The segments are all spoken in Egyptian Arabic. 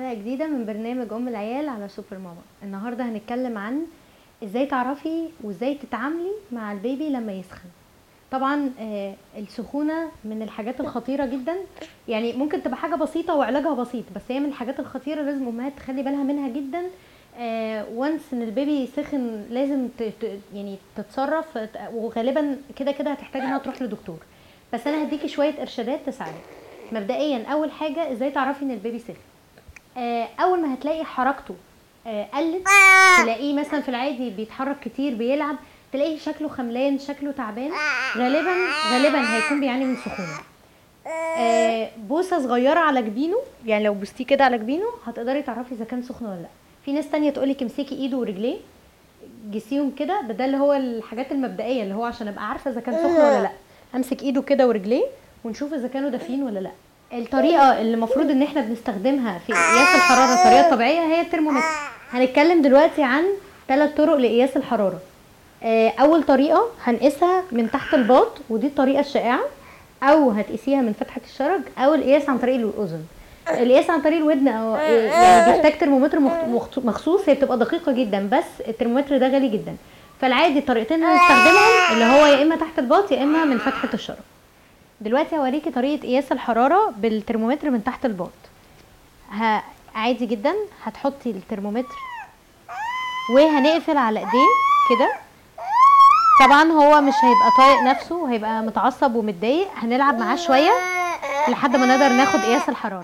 حلقة جديدة من برنامج أم العيال على سوبر ماما النهاردة هنتكلم عن ازاي تعرفي وازاي تتعاملي مع البيبي لما يسخن طبعا آه، السخونة من الحاجات الخطيرة جدا يعني ممكن تبقى حاجة بسيطة وعلاجها بسيط بس هي من الحاجات الخطيرة لازم أمهات تخلي بالها منها جدا وانس ان البيبي سخن لازم ت- ت- يعني تتصرف ت- وغالبا كده كده هتحتاج انها تروح لدكتور بس انا هديكي شويه ارشادات تساعدك مبدئيا اول حاجه ازاي تعرفي ان البيبي سخن آه، اول ما هتلاقي حركته آه، قلت تلاقيه مثلا في العادي بيتحرك كتير بيلعب تلاقيه شكله خملان شكله تعبان غالبا غالبا هيكون بيعاني من سخونه آه، بوسه صغيره على جبينه يعني لو بوستيه كده على جبينه هتقدري تعرفي اذا كان سخن ولا لا في ناس تانية تقولك امسكي ايده ورجليه جسيهم كده ده اللي هو الحاجات المبدئيه اللي هو عشان ابقى عارفه اذا كان سخن ولا لا امسك ايده كده ورجليه ونشوف اذا كانوا دافيين ولا لا الطريقه اللي المفروض ان احنا بنستخدمها في قياس الحراره الطريقه الطبيعيه هي الترمومتر هنتكلم دلوقتي عن ثلاث طرق لقياس الحراره آه، اول طريقه هنقيسها من تحت الباط ودي الطريقه الشائعه او هتقيسيها من فتحه الشرج او القياس عن طريق الاذن القياس عن طريق الودن او يعني بيحتاج ترمومتر مخت- مخت- مخصوص هي بتبقى دقيقه جدا بس الترمومتر ده غالي جدا فالعادي الطريقتين اللي هنستخدمهم اللي هو يا اما تحت الباط يا اما من فتحه الشرج دلوقتي هوريكي طريقه قياس الحراره بالترمومتر من تحت الباط ه... عادي جدا هتحطي الترمومتر وهنقفل على ايديه كده طبعا هو مش هيبقى طايق نفسه هيبقى متعصب ومتضايق هنلعب معاه شويه لحد ما نقدر ناخد قياس الحراره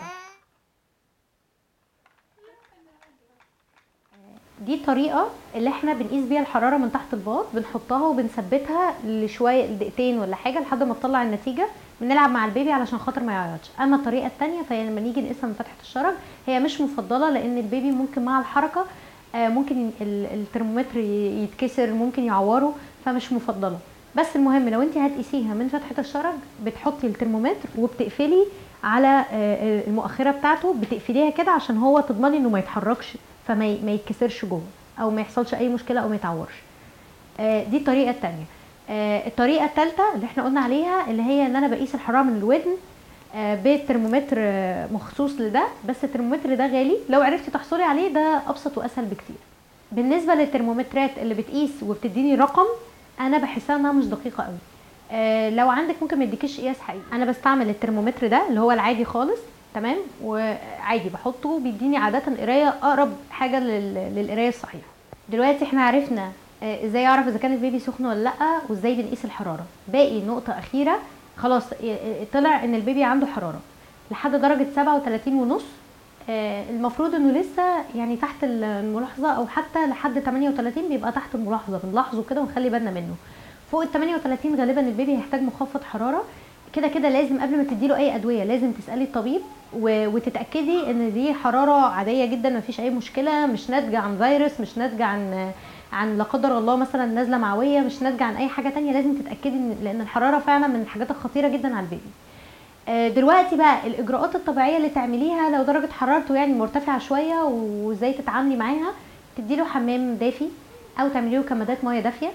دي الطريقه اللي احنا بنقيس بيها الحراره من تحت الباط بنحطها وبنثبتها لشويه دقيقتين ولا حاجه لحد ما تطلع النتيجه بنلعب مع البيبي علشان خاطر ما يعيطش اما الطريقه الثانيه فهي لما نيجي نقيسها من فتحه الشرج هي مش مفضله لان البيبي ممكن مع الحركه آه، ممكن ال- الترمومتر ي- يتكسر ممكن يعوره فمش مفضله بس المهم لو انت هتقيسيها من فتحه الشرج بتحطي الترمومتر وبتقفلي على آه، آه، المؤخره بتاعته بتقفليها كده عشان هو تضمني انه ما يتحركش فما ي- ما يتكسرش جوه او ما يحصلش اي مشكله او ما يتعورش آه، دي الطريقه الثانيه الطريقه الثالثه اللي احنا قلنا عليها اللي هي ان انا بقيس الحراره من الودن آه، بالترمومتر آه، مخصوص لده بس الترمومتر ده غالي لو عرفتي تحصلي عليه ده ابسط واسهل بكتير بالنسبه للترمومترات اللي بتقيس وبتديني رقم انا بحسها انها مش دقيقه قوي آه، لو عندك ممكن ما يديكيش قياس حقيقي انا بستعمل الترمومتر ده اللي هو العادي خالص تمام وعادي بحطه بيديني عاده قرايه اقرب حاجه لل- للقرايه الصحيحه دلوقتي احنا عرفنا آه، ازاي اعرف اذا كان البيبي سخن ولا لا وازاي بنقيس الحراره باقي نقطه اخيره خلاص آه، آه، طلع ان البيبي عنده حراره لحد درجه 37 ونص آه، المفروض انه لسه يعني تحت الملاحظه او حتى لحد 38 بيبقى تحت الملاحظه بنلاحظه كده ونخلي بالنا منه فوق ال 38 غالبا البيبي هيحتاج مخفض حراره كده كده لازم قبل ما تديله اي ادويه لازم تسالي الطبيب و- وتتاكدي ان دي حراره عاديه جدا مفيش اي مشكله مش ناتجه عن فيروس مش ناتجه عن عن لا قدر الله مثلا نزله معويه مش ناتجه عن اي حاجه تانية لازم تتاكدي إن- لان الحراره فعلا من الحاجات الخطيره جدا على البيبي آه، دلوقتي بقى الاجراءات الطبيعيه اللي تعمليها لو درجه حرارته يعني مرتفعه شويه وازاي تتعاملي معاها تديله حمام دافي او تعملي له كمادات ميه دافيه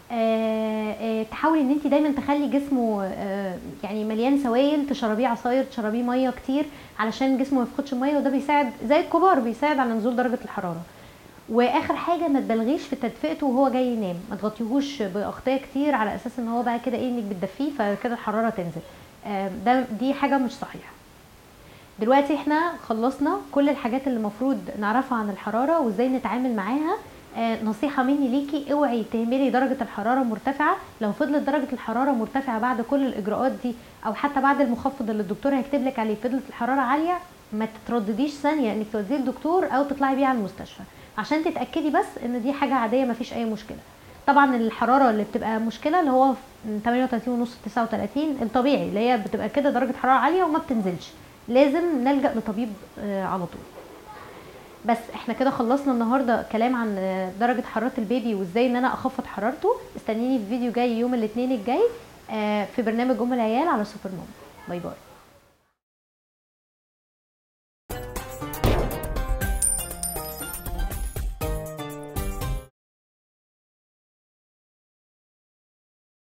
آه، آه، تحاولي ان انت دايما تخلي جسمه آه، يعني مليان سوائل تشربيه عصاير تشربيه ميه كتير علشان جسمه ما يفقدش الميه وده بيساعد زي الكبار بيساعد على نزول درجه الحراره واخر حاجه ما تبالغيش في تدفئته وهو جاي ينام ما تغطيهوش باغطيه كتير على اساس ان هو بقى كده ايه انك بتدفيه فكده الحراره تنزل آه، ده دي حاجه مش صحيحه دلوقتي احنا خلصنا كل الحاجات اللي المفروض نعرفها عن الحراره وازاي نتعامل معاها آه، نصيحة مني ليكي اوعي تهملي درجة الحرارة مرتفعة لو فضلت درجة الحرارة مرتفعة بعد كل الإجراءات دي أو حتى بعد المخفض اللي الدكتور هيكتب لك عليه فضلت الحرارة عالية ما تتردديش ثانية انك توديه للدكتور أو تطلعي بيه على المستشفى عشان تتأكدي بس ان دي حاجة عادية مفيش أي مشكلة طبعا الحرارة اللي بتبقى مشكلة اللي هو من 38 ونص 39 الطبيعي اللي هي بتبقى كده درجة حرارة عالية وما بتنزلش لازم نلجأ لطبيب آه، على طول بس احنا كده خلصنا النهارده كلام عن آه، درجه حراره البيبي وازاي ان انا اخفض حرارته استنيني في فيديو جاي يوم الاثنين الجاي آه، في برنامج ام العيال على سوبر ماما باي باي